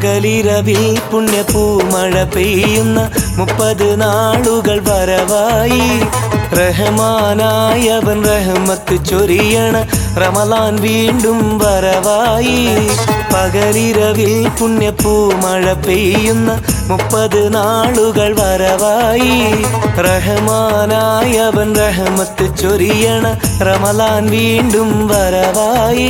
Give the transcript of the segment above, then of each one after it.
പകലിരവിൽ പുണ്യപൂമഴ പെയ്യുന്ന മുപ്പത് നാളുകൾ വരവായി റഹ്മാനായവൻ റഹ്മത്ത് ചൊരിയണ റമലാൻ വീണ്ടും വരവായി പകലിരവിൽ പുണ്യപൂമഴ പെയ്യുന്ന മുപ്പത് നാളുകൾ വരവായി റഹ്മാനായവൻ റഹ്മത്ത് ചൊരിയണ റമലാൻ വീണ്ടും വരവായി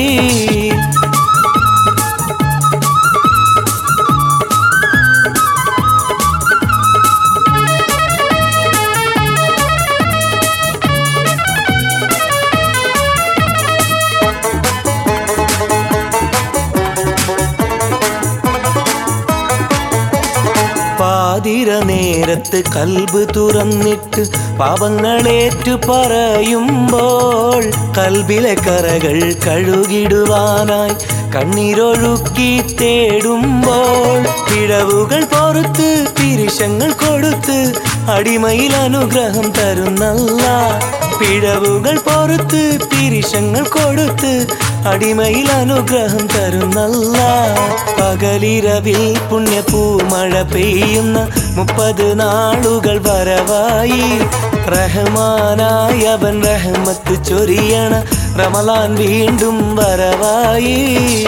പാതിര നേരത്ത് കൽബ് തുറന്നിട്ട് പാപങ്ങളേറ്റു പറയുമ്പോൾ കൽബിലെ കറകൾ കഴുകിടുവാനായി കണ്ണീരൊഴുക്കി തേടുമ്പോൾ പിഴവുകൾ പൊറുത്ത് പിരിശങ്ങൾ കൊടുത്ത് അടിമയിൽ അനുഗ്രഹം തരുന്നല്ല പിഴവുകൾ പൊറുത്ത് പിരിശങ്ങൾ കൊടുത്ത് അടിമയിൽ അനുഗ്രഹം തരുന്നല്ല പകലിരവിൽ പുണ്യപൂമഴ പെയ്യുന്ന മുപ്പത് നാളുകൾ വരവായി റഹ്മാനായ അവൻ റഹ്മത്ത് ചൊരിയണ റമലാൻ വീണ്ടും വരവായി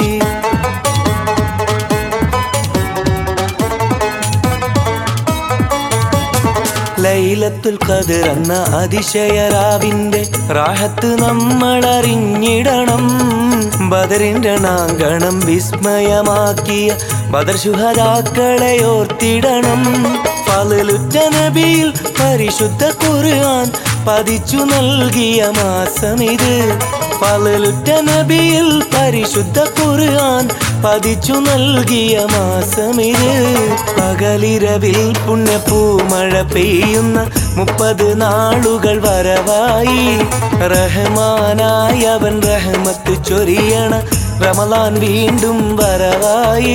ലൈലത്തുൽ ഖദർ എന്ന അതിശയരാവിന്റെ റാഹത്ത് നമ്മൾ അറിഞ്ഞിടണം ബദറിന്റെ നാങ്കണം വിസ്മയമാക്കിയ ബദർ ശുഹദാക്കളെ ഓർത്തിടണം ഫലുറ്റ നബിയിൽ പരിശുദ്ധ ഖുർആൻ പതിച്ചു നൽകിയ മാസമിത് ഫലുറ്റ നബിയിൽ പരിശുദ്ധ ഖുർആൻ പതിച്ചു നൽകിയ മാസമിത് പകലിരവിൽ പുണ്യപൂമഴ പെയ്യുന്ന മുപ്പത് നാളുകൾ വരവായി റഹ്മാനായ അവൻ റഹ്മത്ത് ചൊരിയണ റമലാൻ വീണ്ടും വരവായി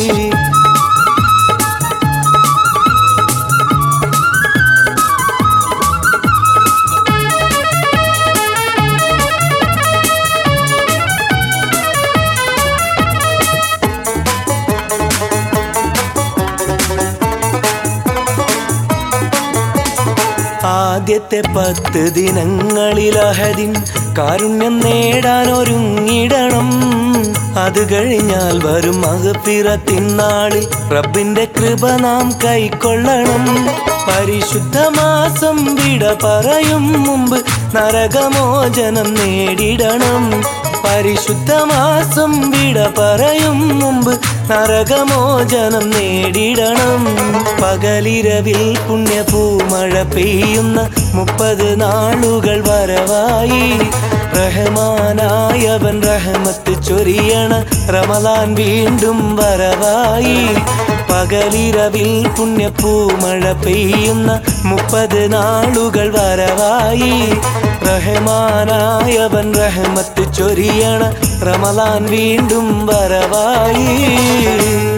ആദ്യത്തെ പത്ത് ദിനങ്ങളിൽ അഹദിൻ കാരുണ്യം നേടാൻ ഒരുങ്ങിടണം അത് കഴിഞ്ഞാൽ വരും മകപ്പിറത്തിൻ നാളിൽ റബ്ബിന്റെ കൃപ നാം കൈക്കൊള്ളണം പരിശുദ്ധ മാസം വിട പറയും മുമ്പ് നരകമോചനം നേടിടണം പരിശുദ്ധ മാസം വിട പറയും മുമ്പ് നരകമോചനം നേടിടണം പകലിരവിൽ പുണ്യപൂമഴ പെയ്യുന്ന മുപ്പത് നാളുകൾ വരവായി റഹ്മാനായവൻ റഹ്മത്ത് ചൊരിയണ റമലാൻ വീണ്ടും വരവായി പകലിരവിൽ പുണ്യപൂമഴ പെയ്യുന്ന മുപ്പത് നാളുകൾ വരവായി റഹ്മാനായവൻ റഹ്മത്ത് ചൊരിയണ റമലാൻ വീണ്ടും വരവായി